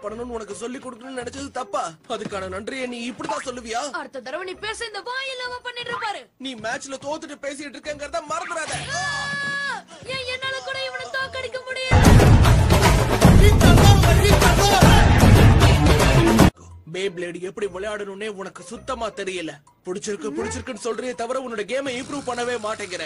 பண்ணணும்னு உனக்கு சொல்லி கொடுக்கணும்னு நினைச்சது தப்பா அதுக்கான நன்றியை நீ இப்படிதான் சொல்லுவியா அடுத்த தடவை நீ பேச இந்த வாய் இல்லாம பண்ணிட்டு பாரு நீ மேட்ச்ல தோத்துட்டு பேசிட்டு இருக்கங்கறத மறந்துடாத ஆ! ஏன் என்னால கூட இவனை தோக்கடிக்க முடியாது பே பிளேடு எப்படி விளையாடணும்னே உனக்கு சுத்தமா தெரியல பிடிச்சிருக்கு பிடிச்சிருக்குன்னு சொல்றே தவிர உன்னோட கேமை இம்ப்ரூவ் பண்ணவே மாட்டேங்கிற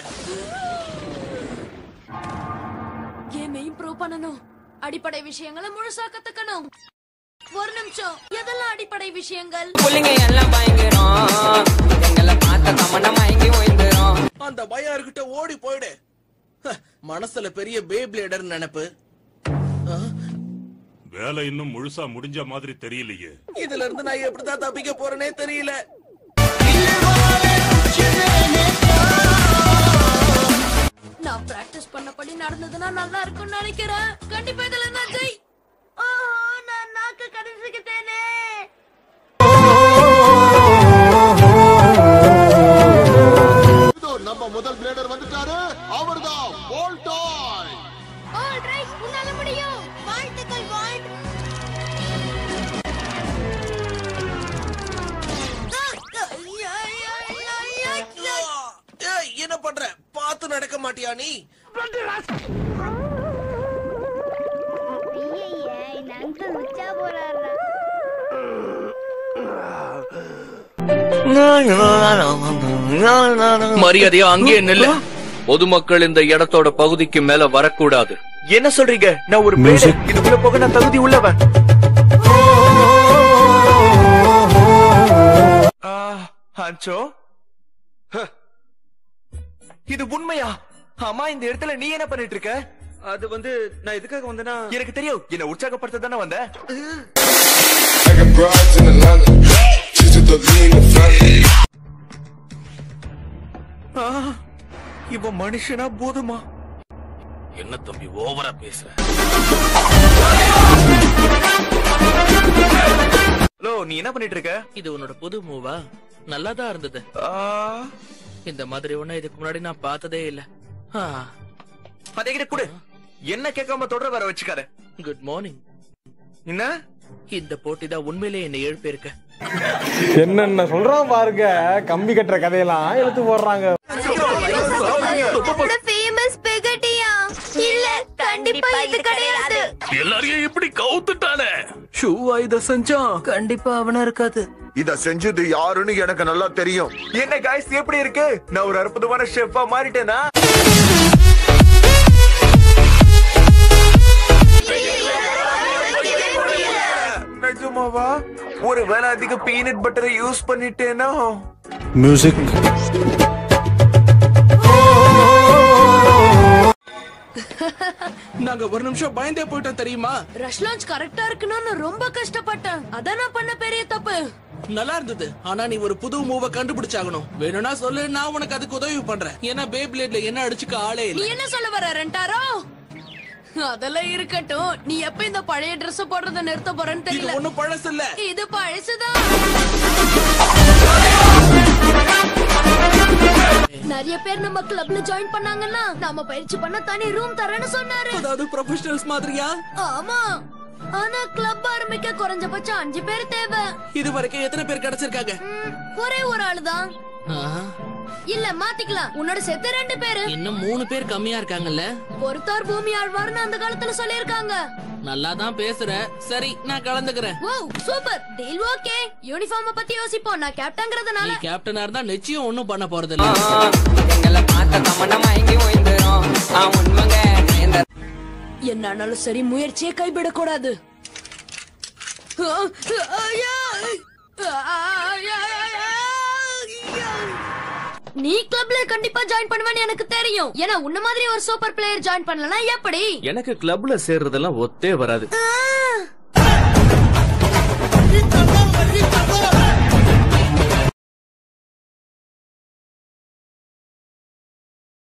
கேம் இம்ப்ரூவ் பண்ணணும் அடிப்படை விஷயங்களை முழுசா கத்துக்கணும் ஒரு நிமிஷம் எதெல்லாம் அடிப்படை விஷயங்கள் புள்ளிங்க எல்லாம் பயங்கரம் எங்களை பார்த்த கமனம் மயங்கி ஓய்ந்துரும் அந்த பயம் இருக்கிட்ட ஓடி போயிடு ஹ, மனசுல பெரிய பே பிளேடர் நினைப்பு ஆ, வேலை இன்னும் முழுசா முடிஞ்ச மாதிரி தெரியலையே இதுல இருந்து நான் எப்படிதான் தப்பிக்க போறேனே தெரியல நான் பிராக்டிஸ் பண்ணபடி நடந்ததுன்னா நல்லா இருக்கும்னு நினைக்கிறேன் கண்டிப்பா இதுல நான் ஜெய் ஆஹா, நான் நாக்கு கடிச்சுக்கிட்டேனே இதோ நம்ம முதல் பிளேடர் வந்துட்டாரு அவர்தான் வோல்டாய் ஆல் ரைட் உன்னால முடியும் வாழ்த்துக்கள் வால்ட் ஏய், என்ன பண்ற பார்த்து நடக்க மாட்டியா நீ ஐயய்ய இந்த அங்கிள் உச்சா போறாரா மரியாதையா அங்கேயே நில்லு பொதுமக்கள் இந்த இடத்தோட பகுதிக்கு மேல வரக்கூடாது என்ன சொல்றீங்க நான் ஒரு மேடை இதுக்குள்ள போக நான் தகுதி உள்ளவன் ஆ, ஹான்சோ ஹ. இது உண்மையா ஆமா இந்த இடத்துல நீ என்ன பண்ணிட்டு இருக்க அது வந்து நான் எதுக்காக வந்தேன்னா எனக்கு தெரியும் என்ன உற்சாகப்படுத்த தானே வந்த ஆ, இவன் மனுஷனா போதுமா என்ன தம்பி ஓவரா பேசுற ஹலோ நீ என்ன பண்ணிட்டு இருக்க இது உன்னோட புது மூவா நல்லாதான் இருந்தது ஆ, இந்த மாதிரி ஒண்ணு இதுக்கு முன்னாடி நான் பார்த்ததே இல்ல அதை கிட்ட கொடு என்ன கேட்காம தொடர வர வச்சுக்காத குட் மார்னிங் என்ன இந்த போட்டி தான் உண்மையிலே என்னை எழுப்பியிருக்க என்னென்ன சொல்றான் பாருங்க கம்பி கட்டுற கதையெல்லாம் இழுத்து போடுறாங்க ஃபேமஸ் ஸ்பெகட்டியா இல்ல கண்டிப்பா இது கிடையாது எல்லாரையும் இப்படி கவுத்துட்டானே ஷூவா இத செஞ்சான் கண்டிப்பா அவனா இருக்காது இத செஞ்சது யாருன்னு எனக்கு நல்லா தெரியும் என்ன காய்ஸ் எப்படி இருக்கு நான் ஒரு அற்புதமான ஷெஃபா மாறிட்டேனா நிஜமாவா ஒரு வேளை அதிக பீனட் பட்டரை யூஸ் பண்ணிட்டேனா மியூசிக் நாங்க ஒரு நிமிஷம் பயந்தே போயிட்டோம் தெரியுமா ரஷ் லான்ச் கரெக்டா இருக்கணும்னு ரொம்ப கஷ்டப்பட்டேன் அதான் நான் பண்ண பெரிய தப்பு நல்லா இருந்தது ஆனா நீ ஒரு புது மூவ கண்டுபிடிச்சாகணும் வேணும்னா சொல்லு நான் உனக்கு அதுக்கு உதவி பண்றேன் ஏன்னா பே பிளேட்ல என்ன அடிச்சுக்க ஆளே நீ இல்ல என்ன சொல்ல வர ரெண்டாரோ அதெல்லாம் இருக்கட்டும் நீ எப்ப இந்த பழைய Dress போடுறத நிறுத்த போறேன்னு இது தெரியல ஒண்ணும் பழசு இல்ல இது பழசுதான் நிறைய பேர் நம்ம கிளப்ல ஜாயின் பண்ணாங்கன்னா நாம பயிற்சி பண்ண தனி ரூம் தரேன்னு சொன்னாரு அதாவது ப்ரொஃபஷனல்ஸ் மாதிரியா ஆமா ஆனா கிளப் ஆரம்பிக்க குறைஞ்சபட்சம் அஞ்சு பேர் தேவை இது வரைக்கும் எத்தனை பேர் கிடைச்சிருக்காங்க ம், ஒரே ஒரு ஆளுதான் இல்ல மாத்திக்கலாம் உன்னோட செத்து ரெண்டு பேரு இன்னும் மூணு பேர் கம்மியா இருக்காங்கல்ல பொறுத்தார் பூமி ஆழ்வார்னு அந்த காலத்துல சொல்லியிருக்காங்க நல்லா தான் பேசுற சரி நான் கலந்துக்கிறேன் ஓ சூப்பர் டீல் ஓகே யூனிஃபார்ம பத்தி யோசிப்போம் நான் நீ கேப்டங்கிறதுனால கேப்டனா இருந்தா நிச்சயம் ஒண்ணும் பண்ண போறது இல்ல எங்களை பார்த்த கமனம் மயங்கி ஓய்ந்துரும் ஆ உண்மைங்க நயன்தாரா என்ன ஆனாலும் சரி முயற்சியை கைவிடக்கூடாது நீ கிளப்ல கண்டிப்பா ஜாயின் பண்ணுவேன்னு எனக்கு தெரியும் ஏன்னா உன்ன மாதிரி ஒரு சூப்பர் பிளேயர் ஜாயின் பண்ணலனா எப்படி எனக்கு கிளப்ல சேர்றதெல்லாம் ஒத்தே வராது